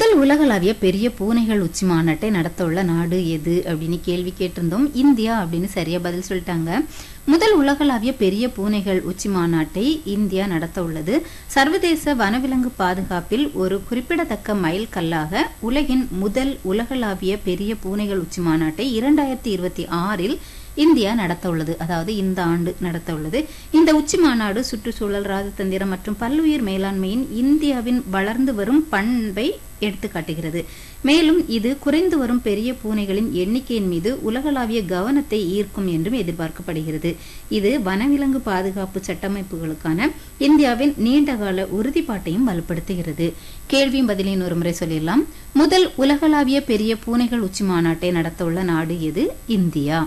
முதல் உலகளாவிய பெரிய பூனைகள் உச்சி மாநாட்டை நடத்த உள்ள நாடு எது அப்படின்னு கேள்வி கேட்டிருந்தோம் இந்தியா அப்படின்னு சரியா பதில் சொல்லிட்டாங்க முதல் உலகளாவிய பெரிய பூனைகள் உச்சி மாநாட்டை இந்தியா நடத்த உள்ளது சர்வதேச வனவிலங்கு பாதுகாப்பில் ஒரு குறிப்பிடத்தக்க மைல் கல்லாக உலகின் முதல் உலகளாவிய பெரிய பூனைகள் உச்சி மாநாட்டை இரண்டாயிரத்தி இருபத்தி ஆறில் இந்தியா நடத்த உள்ளது அதாவது இந்த ஆண்டு நடத்த உள்ளது இந்த உச்சி மாநாடு சுற்றுச்சூழல் ராஜதந்திரம் மற்றும் பல்லுயிர் மேலாண்மையின் இந்தியாவின் வளர்ந்து வரும் பண்பை எடுத்து காட்டுகிறது மேலும் இது குறைந்து வரும் பெரிய பூனைகளின் எண்ணிக்கையின் மீது உலகளாவிய கவனத்தை ஈர்க்கும் என்றும் எதிர்பார்க்கப்படுகிறது இது வனவிலங்கு பாதுகாப்பு சட்டமைப்புகளுக்கான இந்தியாவின் நீண்டகால உறுதிப்பாட்டையும் வலுப்படுத்துகிறது கேள்வியும் பதிலையும் ஒரு முறை சொல்லிடலாம் முதல் உலகளாவிய பெரிய பூனைகள் உச்சி மாநாட்டை நடத்த உள்ள நாடு எது இந்தியா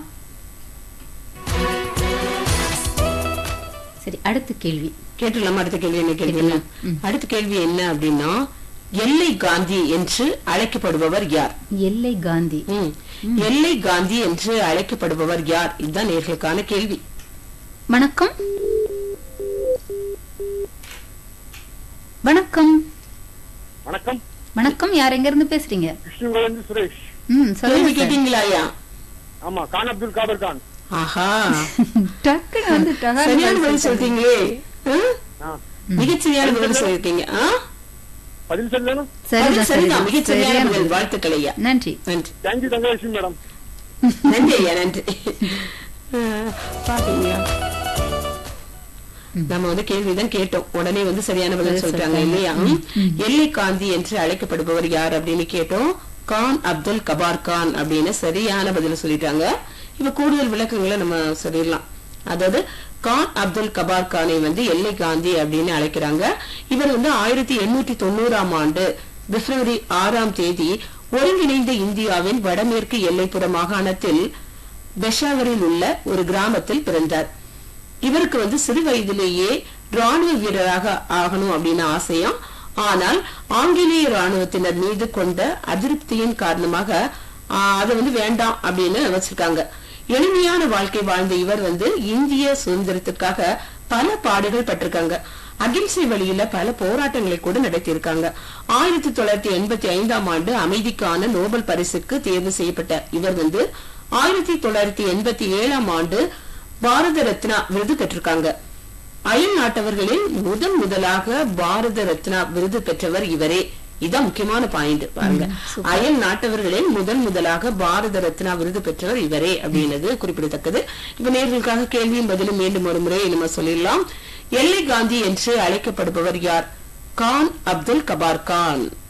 சரி அடுத்த கேள்வி கேட்டுடலாமா அடுத்த கேள்வி என்ன கேள்வி அடுத்த கேள்வி என்ன அப்படின்னா எல்லை காந்தி என்று அழைக்கப்படுபவர் யார் எல்லை காந்தி ம். எல்லை காந்தி என்று அழைக்கப்படுபவர் யார் இதுதான் நேர்களுக்கான கேள்வி வணக்கம் வணக்கம் வணக்கம் வணக்கம் யார் எங்க இருந்து பேசுறீங்க கிருஷ்ணகுலேந்து சுரேஷ் ம் கேள்வி சொல்லுங்க சார். கேட்டீங்களா ஐயா ஆமா கான் அப்துல் காபர் கான் ஆஹா டக்குனு வந்து டகார்னு சரியான பதில் பதில் சொல்லிட்டீங்க. சொல்லிட்டீங்களே ஆ? ஆ, மிகச்சரியான பதில் சொல்லிருக்கீங்க ஆ? பதில் சொல்லணும் சரிதான் பதில் சரிதான் சரிதான் மிகச்சரியான சரியான பதில் பதில். வாழ்த்துக்கள் ஐயா நன்றி நன்றி தேங்க்யூ தங்கலட்சுமி மேடம் நன்றி ஐயா நன்றி ஆ, பாத்தீங்களா நம்ம வந்து கேள்விதான் கேட்டோம் உடனே வந்து சரியான பதில் பதில் சொல்லிட்டாங்க சொல்லிட்டாங்க. இல்லையா எல்லை காந்தி என்று அழைக்கப்படுபவர் யார் அப்படின்னு கேட்டோம் கான் அப்துல் கபார் கான் அப்படின்னு சரியான பதில் சொல்லிட்டாங்க இப்ப கூடுதல் விளக்கங்களை நம்ம சொல்லிடலாம் அதாவது கான் அப்துல் கபார் கானை வந்து எல்லை காந்தி அப்படின்னு அழைக்கிறாங்க இவர் வந்து ஆயிரத்தி எண்ணூற்றி தொண்ணூறாம் ஆண்டு பிப்ரவரி ஆறாம் தேதி ஒருங்கிணைந்த இந்தியாவின் வடமேற்கு எல்லைப்புற மாகாணத்தில் பெஷாவரில் உள்ள ஒரு கிராமத்தில் பிறந்தார் இவருக்கு வந்து சிறு வயதிலேயே ராணுவ வீரராக ஆகணும் அப்படின்னு ஆசையாம் ஆனால் ஆங்கிலேய ராணுவத்தினர் மீது கொண்ட அதிருப்தியின் காரணமாக ஆஹ், அதை வந்து வேண்டாம் அப்படின்னு வச்சிருக்காங்க எளிமையான வாழ்க்கை வாழ்ந்த இவர் வந்து இந்திய சுதந்திரத்திற்காக பல பாடுகள் பட்டிருக்காங்க அகிம்சை வழியில பல போராட்டங்களை கூட நடத்தியிருக்காங்க ஆயிரத்தி தொள்ளாயிரத்தி எண்பத்தி ஐந்தாம் ஆண்டு அமைதிக்கான நோபல் பரிசுக்கு தேர்வு செய்யப்பட்ட இவர் வந்து ஆயிரத்தி தொள்ளாயிரத்தி எண்பத்தி ஏழாம் ஆண்டு பாரத ரத்னா விருது பெற்றிருக்காங்க அயல் நாட்டவர்களில் முதன் முதலாக பாரத ரத்னா விருது பெற்றவர் இவரே இதான் முக்கியமான பாயிண்ட் பாருங்க அயல் நாட்டவர்களில் முதன் முதலாக பாரத ரத்னா விருது பெற்றவர் இவரே அப்படின்றது குறிப்பிடத்தக்கது இப்ப நேர்களுக்காக கேள்வியும் பதிலும் மீண்டும் ஒரு முறை நம்ம சொல்லிடலாம் எல்லை காந்தி என்று அழைக்கப்படுபவர் யார் கான் அப்துல் கபார் கான்